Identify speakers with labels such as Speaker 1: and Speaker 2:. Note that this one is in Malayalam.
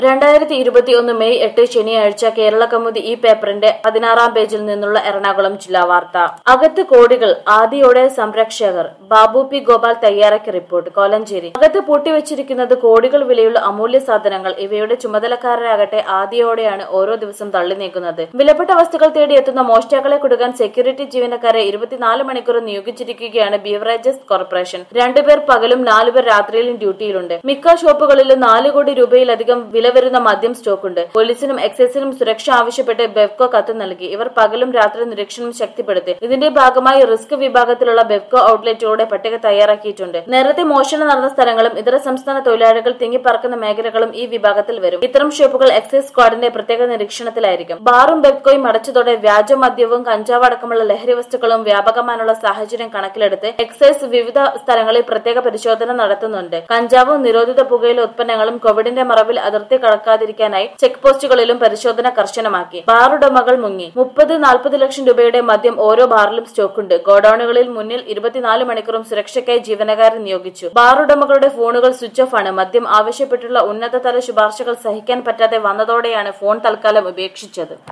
Speaker 1: രണ്ടായിരത്തി ഇരുപത്തിയൊന്ന് മെയ് എട്ട് ശനിയാഴ്ച കേരള കൗമുദി ഈ പേപ്പറിന്റെ പതിനാറാം പേജിൽ നിന്നുള്ള എറണാകുളം ജില്ലാ വാർത്ത അകത്ത് കോടികൾ ആദിയോടെ സംരക്ഷകർ ബാബു പി ഗോപാൽ തയ്യാറാക്കിയ റിപ്പോർട്ട് കോലഞ്ചേരി അകത്ത് പൂട്ടിവെച്ചിരിക്കുന്നത് കോടികൾ വിലയുള്ള അമൂല്യ സാധനങ്ങൾ ഇവയുടെ ചുമതലക്കാരാകട്ടെ ആദിയോടെയാണ് ഓരോ ദിവസം തള്ളി നീക്കുന്നത് വിലപ്പെട്ട വസ്തുക്കൾ തേടി എത്തുന്ന മോഷ്ടാക്കളെ കൊടുക്കാൻ സെക്യൂരിറ്റി ജീവനക്കാരെ ഇരുപത്തിനാല് മണിക്കൂർ നിയോഗിച്ചിരിക്കുകയാണ് ബീവറേജസ് കോർപ്പറേഷൻ രണ്ടുപേർ പകലും നാലുപേർ രാത്രിയിലും ഡ്യൂട്ടിയിലുണ്ട് മിക്ക ഷോപ്പുകളിലും നാല് കോടി രൂപയിലധികം വില വരുന്ന മദ്യം സ്റ്റോക്കുണ്ട് പോലീസിനും എക്സൈസിനും സുരക്ഷ ആവശ്യപ്പെട്ട് ബെവ്കോ കത്ത് നൽകി ഇവർ പകലും രാത്രി നിരീക്ഷണം ശക്തിപ്പെടുത്തി ഇതിന്റെ ഭാഗമായി റിസ്ക് വിഭാഗത്തിലുള്ള ബെവ്കോ ഔട്ട്ലെറ്റുകളുടെ പട്ടിക തയ്യാറാക്കിയിട്ടുണ്ട് നേരത്തെ മോഷണം നടന്ന സ്ഥലങ്ങളും ഇതര സംസ്ഥാന തൊഴിലാളികൾ തിങ്ങിപ്പറക്കുന്ന മേഖലകളും ഈ വിഭാഗത്തിൽ വരും ഇത്തരം ഷോപ്പുകൾ എക്സൈസ് സ്ക്വാഡിന്റെ പ്രത്യേക നിരീക്ഷണത്തിലായിരിക്കും ബാറും ബെവ്കോയും അടച്ചതോടെ വ്യാജ മദ്യവും കഞ്ചാവ് അടക്കമുള്ള ലഹരി വസ്തുക്കളും വ്യാപകമാനുള്ള സാഹചര്യം കണക്കിലെടുത്ത് എക്സൈസ് വിവിധ സ്ഥലങ്ങളിൽ പ്രത്യേക പരിശോധന നടത്തുന്നുണ്ട് കഞ്ചാവും നിരോധിത പുകയില ഉത്പന്നങ്ങളും കോവിഡിന്റെ മറവിൽ അതിർത്തി കടക്കാതിരിക്കാനായി ചെക്ക് പോസ്റ്റുകളിലും പരിശോധന കർശനമാക്കി ബാറുടമകൾ മുങ്ങി മുപ്പത് നാൽപ്പത് ലക്ഷം രൂപയുടെ മദ്യം ഓരോ ബാറിലും സ്റ്റോക്കുണ്ട് ഗോഡൌണുകളിൽ മുന്നിൽ ഇരുപത്തിനാല് മണിക്കൂറും സുരക്ഷയ്ക്കായി ജീവനക്കാരെ നിയോഗിച്ചു ബാറുടമകളുടെ ഫോണുകൾ സ്വിച്ച് ഓഫ് ആണ് മദ്യം ആവശ്യപ്പെട്ടുള്ള ഉന്നതതല ശുപാർശകൾ സഹിക്കാൻ പറ്റാതെ വന്നതോടെയാണ് ഫോൺ തൽക്കാലം ഉപേക്ഷിച്ചത്